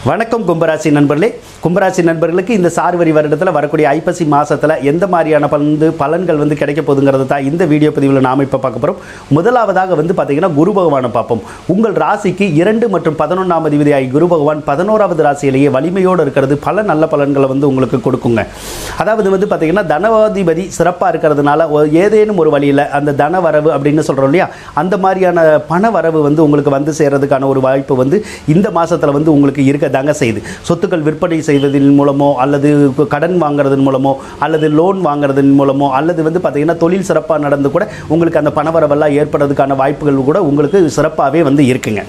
வணக்கம் கும்பராசி நண்பர்களே கும்பராசி நண்பர்களுக்கு இந்த சார்வரி வருடத்தில் வரக்கூடிய ஐப்பசி மாதத்தில் எந்த மாதிரியான பலந்து பலன்கள் வந்து கிடைக்க போகுதுங்கிறது தான் இந்த வீடியோ பதிவில் நாம் இப்போ பார்க்க போகிறோம் முதலாவதாக வந்து பார்த்தீங்கன்னா குரு பகவானை பார்ப்போம் உங்கள் ராசிக்கு இரண்டு மற்றும் பதினொன்றாம் அதிபதியாகி குரு பகவான் பதினோராவது ராசியிலேயே வலிமையோடு இருக்கிறது பல நல்ல பலன்களை வந்து உங்களுக்கு கொடுக்குங்க அதாவது வந்து பார்த்தீங்கன்னா தனவாதிபதி சிறப்பாக இருக்கிறதுனால ஒ- ஏதேனும் ஒரு வழியில் அந்த தன வரவு அப்படின்னு சொல்கிறோம் இல்லையா அந்த மாதிரியான பண வரவு வந்து உங்களுக்கு வந்து சேர்றதுக்கான ஒரு வாய்ப்பு வந்து இந்த மாசத்துல வந்து உங்களுக்கு இருக்க தாங்க செய்யுது சொத்துக்கள் விற்பனை செய்வதன் மூலமோ அல்லது கு- கடன் வாங்குறதன் மூலமோ அல்லது லோன் வாங்குறதன் மூலமோ அல்லது வந்து பார்த்தீங்கன்னா தொழில் சிறப்பாக நடந்து கூட உங்களுக்கு அந்த பணவரவெல்லாம் ஏற்படுறதுக்கான வாய்ப்புகள் கூட உங்களுக்கு சிறப்பாகவே வந்து இருக்குங்க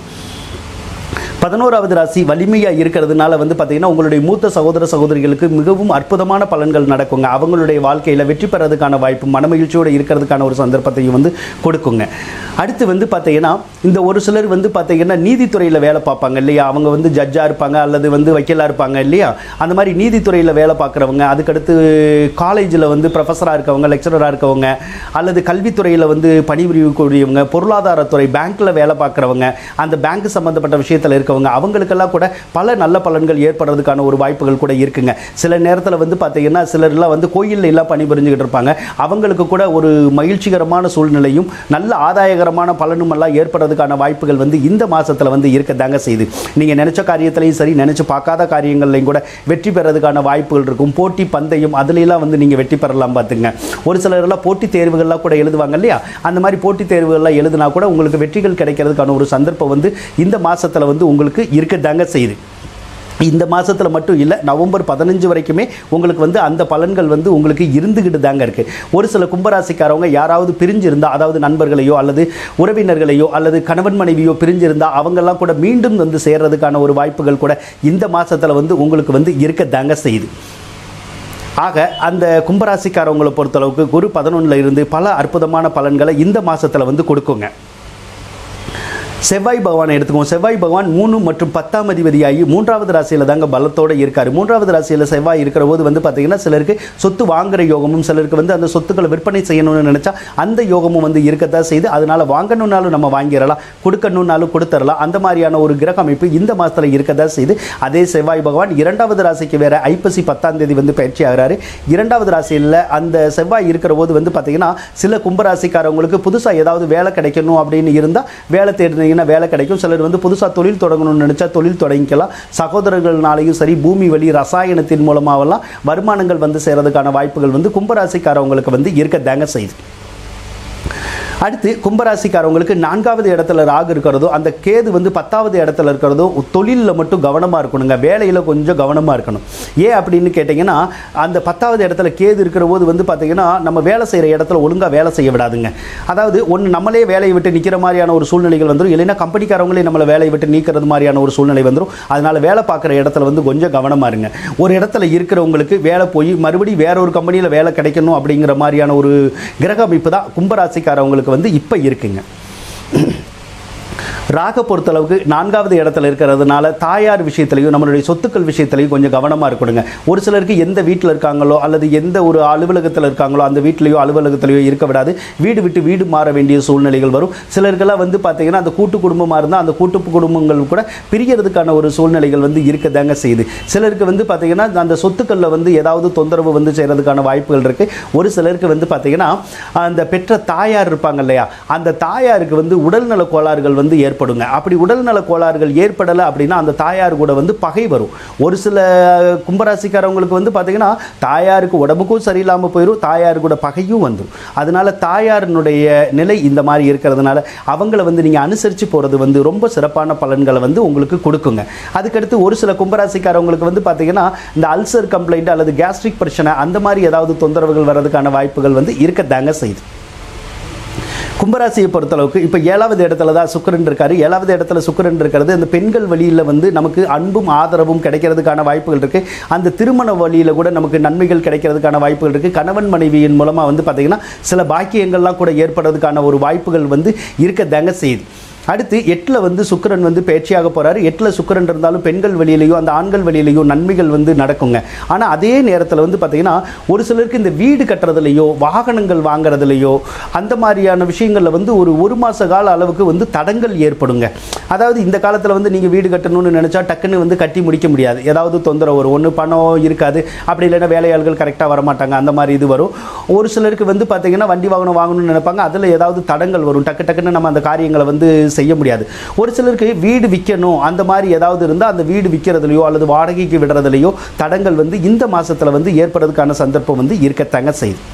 பதினோராவது ராசி வலிமையாக இருக்கிறதுனால வந்து பார்த்தீங்கன்னா உங்களுடைய மூத்த சகோதர சகோதரிகளுக்கு மிகவும் அற்புதமான பலன்கள் நடக்குங்க அவங்களுடைய வாழ்க்கையில் வெற்றி பெறதுக்கான வாய்ப்பு மனமகிழ்ச்சியோடு இருக்கிறதுக்கான ஒரு சந்தர்ப்பத்தையும் வந்து கொடுக்குங்க அடுத்து வந்து பார்த்தீங்கன்னா இந்த ஒரு சிலர் வந்து பார்த்தீங்கன்னா நீதித்துறையில் வேலை பார்ப்பாங்க இல்லையா அவங்க வந்து ஜட்ஜாக இருப்பாங்க அல்லது வந்து வக்கீலாக இருப்பாங்க இல்லையா அந்த மாதிரி நீதித்துறையில் வேலை பார்க்குறவங்க அதுக்கடுத்து காலேஜில் வந்து ப்ரொஃபஸராக இருக்கவங்க லெக்சரராக இருக்கவங்க அல்லது கல்வித்துறையில் வந்து பணிபுரியக்கூடியவங்க பொருளாதாரத்துறை பேங்க்கில் வேலை பார்க்குறவங்க அந்த பேங்க் சம்மந்தப்பட்ட விஷயத்தில் இருக்கவங்க அவங்களுக்கெல்லாம் கூட பல நல்ல பலன்கள் ஏற்படுறதுக்கான ஒரு வாய்ப்புகள் கூட இருக்குங்க சில நேரத்தில் வந்து பார்த்தீங்கன்னா சிலர்லாம் வந்து கோயிலில் எல்லாம் பணிபுரிஞ்சுக்கிட்டு இருப்பாங்க அவங்களுக்கு கூட ஒரு மகிழ்ச்சிகரமான சூழ்நிலையும் நல்ல ஆதாயகரமான பலனும் எல்லாம் ஏற்படுறதுக்கான வாய்ப்புகள் வந்து இந்த மாசத்துல வந்து இருக்கதாங்க செய்யுது நீங்கள் நினைச்ச காரியத்திலையும் சரி நினைச்சு பார்க்காத காரியங்கள்லையும் கூட வெற்றி பெறதுக்கான வாய்ப்புகள் இருக்கும் போட்டி பந்தயம் அதுலலாம் வந்து நீங்கள் வெற்றி பெறலாம் பார்த்துங்க ஒரு சிலர்லாம் போட்டித் தேர்வுகள்லாம் கூட எழுதுவாங்க இல்லையா அந்த மாதிரி போட்டித் தேர்வுகள்லாம் எழுதுனா கூட உங்களுக்கு வெற்றிகள் கிடைக்கிறதுக்கான ஒரு சந்தர்ப்பம் வந்து இந்த மாசத்துல வந்து உங்களுக்கு இருக்கதாங்க செய்யுது இந்த மாசத்துல மட்டும் இல்லை நவம்பர் பதினஞ்சு வரைக்குமே உங்களுக்கு வந்து அந்த பலன்கள் வந்து உங்களுக்கு இருந்துக்கிட்டு தாங்க இருக்குது ஒரு சில கும்பராசிக்காரவங்க யாராவது பிரிஞ்சிருந்தா அதாவது நண்பர்களையோ அல்லது உறவினர்களையோ அல்லது கணவன் மனைவியோ பிரிஞ்சிருந்தா அவங்கெல்லாம் கூட மீண்டும் வந்து சேர்றதுக்கான ஒரு வாய்ப்புகள் கூட இந்த மாசத்துல வந்து உங்களுக்கு வந்து இருக்கதாங்க செய்யுது ஆக அந்த கும்பராசிக்காரவங்களை பொறுத்தளவுக்கு குரு பதினொன்றில் இருந்து பல அற்புதமான பலன்களை இந்த மாசத்துல வந்து கொடுக்குங்க செவ்வாய் பகவானை எடுத்துக்குவோம் செவ்வாய் பகவான் மூணு மற்றும் பத்தாம் அதிபதியாகி மூன்றாவது ராசியில் தாங்க பலத்தோடு இருக்கார் மூன்றாவது ராசியில் செவ்வாய் இருக்கிற போது வந்து பார்த்தீங்கன்னா சிலருக்கு சொத்து வாங்குற யோகமும் சிலருக்கு வந்து அந்த சொத்துக்களை விற்பனை செய்யணும்னு நினச்சா அந்த யோகமும் வந்து இருக்கத்தான் செய்து அதனால் வாங்கணும்னாலும் நம்ம வாங்கிடலாம் கொடுக்கணும்னாலும் கொடுத்துடலாம் அந்த மாதிரியான ஒரு கிரக அமைப்பு இந்த மாதத்தில் இருக்கத்தான் செய்து அதே செவ்வாய் பகவான் இரண்டாவது ராசிக்கு வேற ஐப்பசி பத்தாம் தேதி வந்து பயிற்சி ஆகிறாரு இரண்டாவது ராசியில் அந்த செவ்வாய் இருக்கிற போது வந்து பார்த்தீங்கன்னா சில கும்பராசிக்காரவங்களுக்கு புதுசாக ஏதாவது வேலை கிடைக்கணும் அப்படின்னு இருந்தால் வேலை தேடினீங்கன்னா வேலை கிடைக்கும் சிலர் வந்து புதுசாக தொழில் தொடங்கணும்னு நினச்சா தொழில் தொடங்கிக்கலாம் சகோதரர்கள்னாலையும் சரி பூமி வழி ரசாயனத்தின் மூலமாகலாம் வருமானங்கள் வந்து சேர்றதுக்கான வாய்ப்புகள் வந்து கும்பராசிக்காரவங்களுக்கு வந்து இருக்கத்தாங்க செய்யுது அடுத்து கும்பராசிக்காரவங்களுக்கு நான்காவது இடத்துல ராகு இருக்கிறதோ அந்த கேது வந்து பத்தாவது இடத்துல இருக்கிறதோ தொழிலில் மட்டும் கவனமாக இருக்கணுங்க வேலையில் கொஞ்சம் கவனமாக இருக்கணும் ஏன் அப்படின்னு கேட்டிங்கன்னா அந்த பத்தாவது இடத்துல கேது இருக்கிற போது வந்து பார்த்தீங்கன்னா நம்ம வேலை செய்கிற இடத்துல ஒழுங்காக வேலை செய்ய விடாதுங்க அதாவது ஒன்று நம்மளே வேலையை விட்டு நிற்கிற மாதிரியான ஒரு சூழ்நிலைகள் வந்துடும் இல்லைன்னா கம்பெனிக்காரவங்களே நம்மளை வேலையை விட்டு நீக்கிறது மாதிரியான ஒரு சூழ்நிலை வந்துடும் அதனால் வேலை பார்க்குற இடத்துல வந்து கொஞ்சம் கவனமாக இருங்க ஒரு இடத்துல இருக்கிறவங்களுக்கு வேலை போய் மறுபடியும் வேற ஒரு கம்பெனியில் வேலை கிடைக்கணும் அப்படிங்கிற மாதிரியான ஒரு கிரக அமைப்பு தான் கும்பராசிக்காரவங்களுக்கு வந்து இப்போ இருக்குங்க ராக பொறுத்தளவுக்கு நான்காவது இடத்துல இருக்கிறதுனால தாயார் விஷயத்துலையும் நம்மளுடைய சொத்துக்கள் விஷயத்துலையும் கொஞ்சம் கவனமாக இருக்கணுங்க ஒரு சிலருக்கு எந்த வீட்டில் இருக்காங்களோ அல்லது எந்த ஒரு அலுவலகத்தில் இருக்காங்களோ அந்த வீட்லேயோ அலுவலகத்திலையோ இருக்க விடாது வீடு விட்டு வீடு மாற வேண்டிய சூழ்நிலைகள் வரும் சிலருக்கெல்லாம் வந்து பார்த்தீங்கன்னா அந்த கூட்டு குடும்பமாக இருந்தால் அந்த கூட்டு குடும்பங்கள் கூட பிரியறதுக்கான ஒரு சூழ்நிலைகள் வந்து இருக்கதாங்க செய்யுது சிலருக்கு வந்து பார்த்தீங்கன்னா அந்த சொத்துக்களில் வந்து ஏதாவது தொந்தரவு வந்து செய்கிறதுக்கான வாய்ப்புகள் இருக்குது ஒரு சிலருக்கு வந்து பார்த்தீங்கன்னா அந்த பெற்ற தாயார் இருப்பாங்க இல்லையா அந்த தாயாருக்கு வந்து உடல்நல கோளாறுகள் வந்து ஏற்படுங்க அப்படி உடல்நல கோளாறுகள் ஏற்படலை அப்படின்னா அந்த தாயார் கூட வந்து பகை வரும் ஒரு சில கும்பராசிக்காரவங்களுக்கு வந்து பார்த்தீங்கன்னா தாயாருக்கு உடம்புக்கும் சரியில்லாமல் போயிடும் தாயார் கூட பகையும் வந்துடும் அதனால தாயாரினுடைய நிலை இந்த மாதிரி இருக்கிறதுனால அவங்கள வந்து நீங்கள் அனுசரித்து போகிறது வந்து ரொம்ப சிறப்பான பலன்களை வந்து உங்களுக்கு கொடுக்குங்க அதுக்கடுத்து ஒரு சில கும்பராசிக்காரவங்களுக்கு வந்து பார்த்தீங்கன்னா இந்த அல்சர் கம்ப்ளைண்ட் அல்லது கேஸ்ட்ரிக் பிரச்சனை அந்த மாதிரி ஏதாவது தொந்தரவுகள் வர்றதுக்கான வாய்ப்புகள் வந்து இருக்கத்தாங்க செய்யுது கும்பராசியை பொறுத்தளவுக்கு இப்போ ஏழாவது இடத்துல தான் சுக்கிரன் இருக்காரு ஏழாவது இடத்துல சுக்கிரன் இருக்கிறது அந்த பெண்கள் வழியில் வந்து நமக்கு அன்பும் ஆதரவும் கிடைக்கிறதுக்கான வாய்ப்புகள் இருக்குது அந்த திருமண வழியில் கூட நமக்கு நன்மைகள் கிடைக்கிறதுக்கான வாய்ப்புகள் இருக்குது கணவன் மனைவியின் மூலமாக வந்து பார்த்திங்கன்னா சில பாக்கியங்கள்லாம் கூட ஏற்படுறதுக்கான ஒரு வாய்ப்புகள் வந்து இருக்கத்தாங்க செய்யுது அடுத்து எட்டில் வந்து சுக்கிரன் வந்து பேச்சியாக போகிறாரு எட்டில் சுக்கிரன் இருந்தாலும் பெண்கள் வழியிலையோ அந்த ஆண்கள் வழியிலையோ நன்மைகள் வந்து நடக்குங்க ஆனால் அதே நேரத்தில் வந்து பார்த்திங்கன்னா ஒரு சிலருக்கு இந்த வீடு கட்டுறதுலையோ வாகனங்கள் வாங்குறதுலையோ அந்த மாதிரியான விஷயங்களில் வந்து ஒரு ஒரு மாத கால அளவுக்கு வந்து தடங்கள் ஏற்படுங்க அதாவது இந்த காலத்தில் வந்து நீங்கள் வீடு கட்டணும்னு நினச்சா டக்குன்னு வந்து கட்டி முடிக்க முடியாது ஏதாவது தொந்தரவு வரும் ஒன்று பணம் இருக்காது அப்படி இல்லைன்னா வேலையாள்கள் கரெக்டாக வரமாட்டாங்க அந்த மாதிரி இது வரும் ஒரு சிலருக்கு வந்து பார்த்தீங்கன்னா வண்டி வாகனம் வாங்கணும்னு நினைப்பாங்க அதில் ஏதாவது தடங்கள் வரும் டக்கு டக்குன்னு நம்ம அந்த காரியங்களை வந்து செய்ய முடியாது ஒரு சிலருக்கு வீடு விற்கணும் அந்த மாதிரி ஏதாவது இருந்தால் அந்த வீடு விற்கிறதுலையோ அல்லது வாடகைக்கு விடுறதுலையோ தடங்கள் வந்து இந்த மாசத்துல வந்து ஏற்படுறதுக்கான சந்தர்ப்பம் வந்து இருக்கத்தாங்க செய்யுது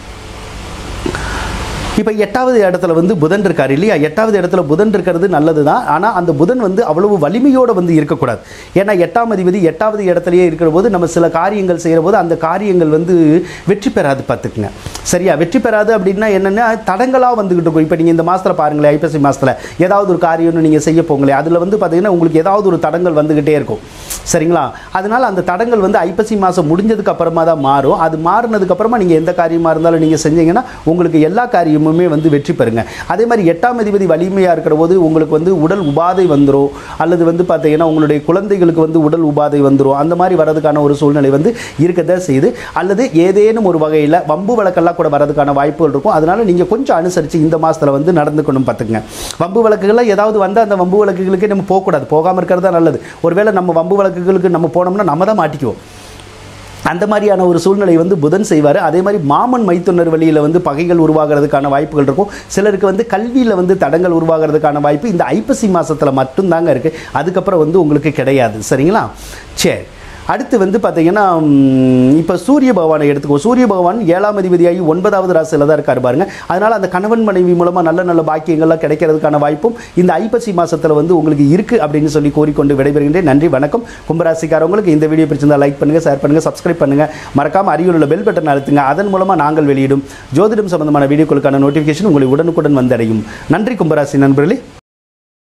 இப்போ எட்டாவது இடத்துல வந்து புதன் இருக்கார் இல்லையா எட்டாவது இடத்துல புதன் இருக்கிறது நல்லது தான் ஆனால் அந்த புதன் வந்து அவ்வளவு வலிமையோடு வந்து இருக்கக்கூடாது ஏன்னா எட்டாம் அதிபதி எட்டாவது இடத்துலயே இருக்கிற போது நம்ம சில காரியங்கள் செய்கிற போது அந்த காரியங்கள் வந்து வெற்றி பெறாது பார்த்துக்குங்க சரியா வெற்றி பெறாது அப்படின்னா என்னென்னா தடங்களாக வந்துக்கிட்டு இருக்கும் இப்போ நீங்கள் இந்த மாதத்தில் பாருங்களேன் ஐப்பசி மாதத்தில் ஏதாவது ஒரு காரியம்னு நீங்கள் செய்ய போங்களே அதில் வந்து பார்த்தீங்கன்னா உங்களுக்கு ஏதாவது ஒரு தடங்கள் வந்துக்கிட்டே இருக்கும் சரிங்களா அதனால் அந்த தடங்கள் வந்து ஐப்பசி மாதம் முடிஞ்சதுக்கு அப்புறமா தான் மாறும் அது மாறினதுக்கு அப்புறமா நீங்கள் எந்த காரியமாக இருந்தாலும் நீங்கள் செஞ்சீங்கன்னா உங்களுக்கு எல்லா காரியமுமே வந்து வெற்றி பெறுங்க அதே மாதிரி எட்டாம் அதிபதி வலிமையாக இருக்கிற போது உங்களுக்கு வந்து உடல் உபாதை வந்துடும் அல்லது வந்து பார்த்தீங்கன்னா உங்களுடைய குழந்தைகளுக்கு வந்து உடல் உபாதை வந்துடும் அந்த மாதிரி வரதுக்கான ஒரு சூழ்நிலை வந்து இருக்கதான் செய்யுது அல்லது ஏதேனும் ஒரு வகையில் வம்பு வழக்கெல்லாம் கூட வரதுக்கான வாய்ப்புகள் இருக்கும் அதனால நீங்கள் கொஞ்சம் அனுசரித்து இந்த மாதத்தில் வந்து நடந்துக்கணும் பார்த்துங்க வம்பு வழக்குகள்லாம் ஏதாவது வந்து அந்த வம்பு வழக்குகளுக்கு நம்ம போகக்கூடாது போகாமல் இருக்கிறது தான் நல்லது ஒருவேளை நம்ம வம்பு வழக்குகளுக்கு நம்ம போனோம்னா நம்ம தான் மாட்டிக்குவோம் அந்த மாதிரியான ஒரு சூழ்நிலை வந்து புதன் செய்வார் அதே மாதிரி மாமன் மைத்துனர் வழியில் வந்து பகைகள் உருவாகிறதுக்கான வாய்ப்புகள் இருக்கும் சிலருக்கு வந்து கல்வியில் வந்து தடங்கள் உருவாகிறதுக்கான வாய்ப்பு இந்த ஐப்பசி மாதத்தில் மட்டும்தாங்க இருக்குது அதுக்கப்புறம் வந்து உங்களுக்கு கிடையாது சரிங்களா சரி அடுத்து வந்து பார்த்தீங்கன்னா இப்போ சூரிய பகவானை எடுத்துக்கோ சூரிய பகவான் ஏழாம் அதிபதியாகி ஒன்பதாவது ராசியில் தான் இருக்கார் பாருங்க அதனால் அந்த கணவன் மனைவி மூலமாக நல்ல நல்ல பாக்கியங்கள்லாம் கிடைக்கிறதுக்கான வாய்ப்பும் இந்த ஐப்பசி மாதத்தில் வந்து உங்களுக்கு இருக்குது அப்படின்னு சொல்லி கூறிக்கொண்டு விடைபெறுகின்றேன் நன்றி வணக்கம் கும்பராசிக்காரவங்களுக்கு இந்த வீடியோ பிடிச்சிருந்தா லைக் பண்ணுங்கள் ஷேர் பண்ணுங்கள் சப்ஸ்கிரைப் பண்ணுங்கள் மறக்காமல் அருகில் உள்ள பெல் பட்டன் அழுத்துங்க அதன் மூலமாக நாங்கள் வெளியிடும் ஜோதிடம் சம்பந்தமான வீடியோக்களுக்கான நோட்டிஃபிகேஷன் உங்களை உடனுக்குடன் வந்தடையும் நன்றி கும்பராசி நண்பர்களே